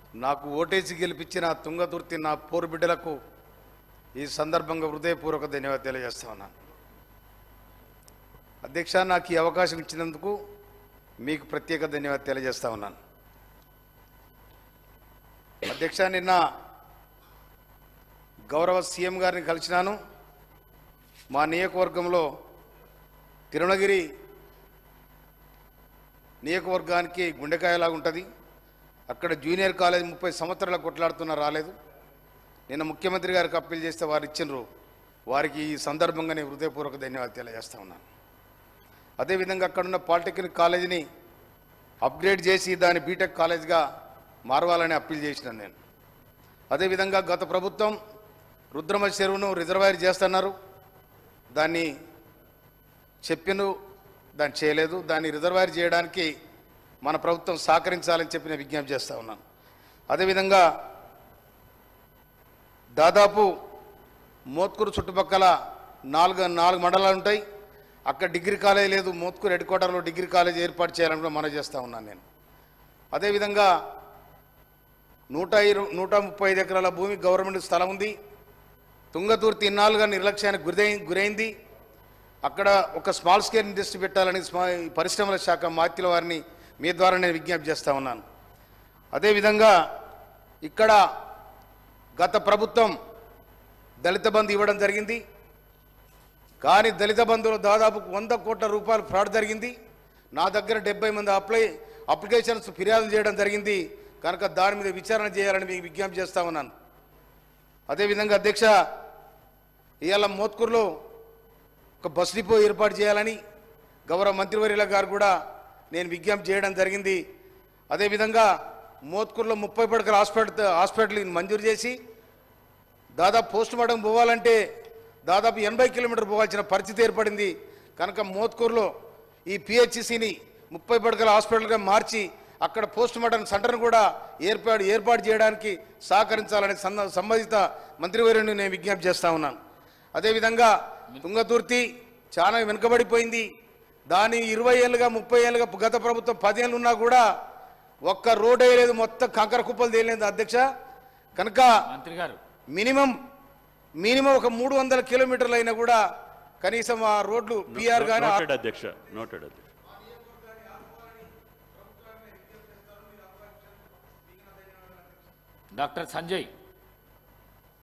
నాకు ఓటేసి గెలిపించిన తుంగతుర్తి నా పోరు బిడ్డలకు ఈ సందర్భంగా హృదయపూర్వక ధన్యవాదాలు తెలియజేస్తా ఉన్నాను అధ్యక్ష నాకు ఈ అవకాశం ఇచ్చినందుకు మీకు ప్రత్యేక ధన్యవాదాలు తెలియజేస్తా ఉన్నాను అధ్యక్ష నిన్న గౌరవ సీఎం గారిని కలిసినాను మా నియోజకవర్గంలో తిరుణగిరి నియోజకవర్గానికి గుండెకాయలాగా ఉంటుంది అక్కడ జూనియర్ కాలేజ్ ముప్పై సంవత్సరాల కొట్లాడుతున్నా రాలేదు నిన్న ముఖ్యమంత్రి గారికి అప్పీల్ చేస్తే వారు ఇచ్చినరు వారికి ఈ సందర్భంగా నేను హృదయపూర్వక ధన్యవాదాలు తెలియజేస్తా ఉన్నాను అదేవిధంగా అక్కడున్న పాలిటెక్నిక్ కాలేజీని అప్గ్రేడ్ చేసి దాన్ని బీటెక్ కాలేజ్గా మారవాలని అప్పీల్ చేసినాను నేను అదేవిధంగా గత ప్రభుత్వం రుద్రమ చెరువును రిజర్వాయర్ చేస్తున్నారు దాన్ని చెప్పిన దాన్ని చేయలేదు దాన్ని రిజర్వాయర్ చేయడానికి మన ప్రభుత్వం సహకరించాలని చెప్పి నేను విజ్ఞప్తి చేస్తా ఉన్నాను అదేవిధంగా దాదాపు మోత్కూరు చుట్టుపక్కల నాలుగు నాలుగు మండలాలు ఉంటాయి అక్కడ డిగ్రీ కాలేజ్ లేదు మోత్కూరు హెడ్ క్వార్టర్లో డిగ్రీ కాలేజ్ ఏర్పాటు చేయాలని కూడా మనం చేస్తూ ఉన్నాను నేను అదేవిధంగా నూట ఇరు నూట ముప్పై ఐదు ఎకరాల భూమి గవర్నమెంట్ స్థలం ఉంది తుంగతుర్తి ఇన్నాళ్ళుగా నిర్లక్ష్యానికి గురై గురైంది అక్కడ ఒక స్మాల్ స్కేల్ ఇండస్ట్రీ పెట్టాలని స్మా పరిశ్రమల శాఖ మాత్యుల వారిని మీ ద్వారా నేను విజ్ఞప్తి చేస్తూ ఉన్నాను అదేవిధంగా ఇక్కడ గత ప్రభుత్వం దళిత బంధు ఇవ్వడం జరిగింది కానీ దళిత బంధువులు దాదాపు వంద కోట్ల రూపాయలు ఫ్రాడ్ జరిగింది నా దగ్గర డెబ్బై మంది అప్లై అప్లికేషన్స్ ఫిర్యాదు చేయడం జరిగింది కనుక దాని మీద విచారణ చేయాలని మీకు విజ్ఞప్తి చేస్తా ఉన్నాను అదేవిధంగా అధ్యక్ష ఇవాళ మోత్కూరులో ఒక బస్ డిపో ఏర్పాటు చేయాలని గౌరవ మంత్రివర్యుల గారు కూడా నేను విజ్ఞప్తి చేయడం జరిగింది అదేవిధంగా మోత్కూరులో ముప్పై పడకల హాస్పిటల్ హాస్పిటల్ మంజూరు చేసి దాదాపు పోస్ట్ మార్టం పోవాలంటే దాదాపు ఎనభై కిలోమీటర్ పోవాల్సిన పరిస్థితి ఏర్పడింది కనుక మోత్కూరులో ఈ పిహెచ్సిని ముప్పై పడకల హాస్పిటల్గా మార్చి అక్కడ పోస్ట్ మార్టం సెంటర్ను కూడా ఏర్పాటు ఏర్పాటు చేయడానికి సహకరించాలని సంద- సంబంధిత మంత్రివర్యుని నేను విజ్ఞప్తి చేస్తా ఉన్నాను అదేవిధంగా తుంగతుర్తి చాలా వెనుకబడిపోయింది దాని ఇరవై ఏళ్ళుగా ముప్పై ఏళ్ళుగా గత ప్రభుత్వం పదేళ్ళు ఉన్నా కూడా ఒక్క రోడ్ వేయలేదు మొత్తం కంకర కుప్పలు తేలేదు అధ్యక్ష కనుక మంత్రి గారు మినిమం మినిమం ఒక మూడు వందల కిలోమీటర్లు అయినా కూడా కనీసం ఆ రోడ్లు పిఆర్ కానీ నోటెడ్ అధ్యక్ష నోటెడ్ అధ్యక్ష డాక్టర్ సంజయ్